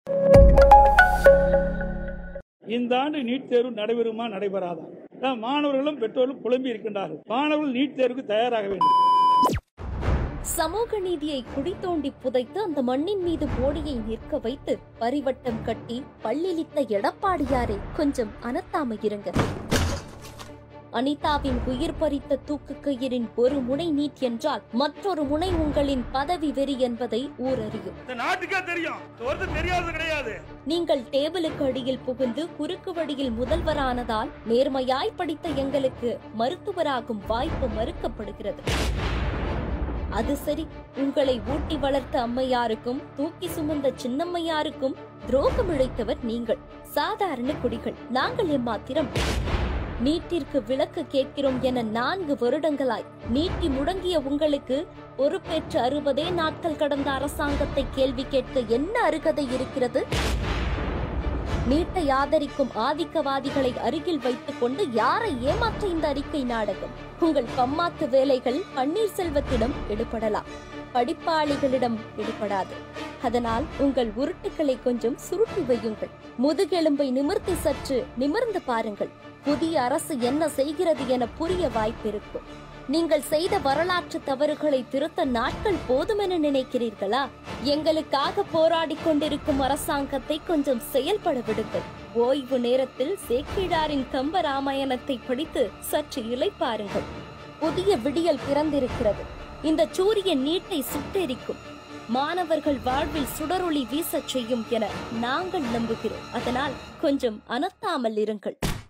இந்த ஆண்டு நீட் தேர்வு நடைபெறுமா நடைபெறாதா அதான் மாணவர்களும் பெற்றோர்களும் புலம்பி இருக்கின்றார்கள் மாணவர்கள் நீட் தேர்வுக்கு தயாராக வேண்டும் சமூக நீதியை குடி தோண்டி புதைத்து அந்த மண்ணின் மீது போடியை நிற்க வைத்து பரிவட்டம் கட்டி பள்ளிலித்த எடப்பாடியாரே கொஞ்சம் அனத்தாம இருங்க அனிதாவின் உயிர் பறித்த தூக்கு கயிறின் ஒரு முனை நீட் என்றால் மற்றொரு முனை உங்களின் பதவி வெறி என்பதை ஊரறியும் இந்த நாட்டுக்கே தெரியும் ஒருத்தர் தெரியாது கிடையாது நீங்கள் டேபிளுக்கு அடியில் புகுந்து குறுக்கு வழியில் முதல்வரானதால் நேர்மையாய் படித்த எங்களுக்கு மருத்துவராகும் வாய்ப்பு மறுக்கப்படுகிறது அது சரி உங்களை ஊட்டி வளர்த்த அம்மையாருக்கும் தூக்கி சுமந்த சின்னம்மையாருக்கும் துரோகம் இழைத்தவர் நீங்கள் சாதாரண குடிகள் நாங்கள் எம்மாத்திரம் நீட்டிற்கு விலக்கு கேட்கிறோம் என நான்கு வருடங்களாய் நீட்டி முடங்கிய உங்களுக்கு பொறுப்பேற்று அறுபதே நாட்கள் கடந்த அரசாங்கத்தை கேள்வி கேட்க என்ன அருகதை இருக்கிறது நீட்டை ஆதரிக்கும் ஆதிக்கவாதிகளை அருகில் வைத்துக் கொண்டு யாரை ஏமாற்ற இந்த அறிக்கை நாடகம் உங்கள் பம்மாத்து வேலைகள் பன்னீர்செல்வத்திடம் எடுபடலாம் படிப்பாளிகளிடம் எடுபடாது அதனால் உங்கள் உருட்டுக்களை கொஞ்சம் சுருட்டி வையுங்கள் முதுகெலும்பை நிமிர்த்தி சற்று நிமிர்ந்து பாருங்கள் புதிய அரசு என்ன செய்கிறது என புரிய வாய்ப்பிருக்கும் நீங்கள் செய்த வரலாற்று தவறுகளை திருத்த நாட்கள் போதுமென நினைக்கிறீர்களா எங்களுக்காக போராடிக் கொண்டிருக்கும் அரசாங்கத்தை கொஞ்சம் செயல்பட விடுங்கள் ஓய்வு நேரத்தில் சேக்கிழாரின் கம்ப ராமாயணத்தை படித்து சற்று இளைப்பாருங்கள் புதிய விடியல் பிறந்திருக்கிறது இந்த சூரியன் நீட்டை சுட்டெரிக்கும் மாணவர்கள் வாழ்வில் சுடரொளி வீசச் செய்யும் என நாங்கள் நம்புகிறோம் அதனால் கொஞ்சம் அனத்தாமல் இருங்கள்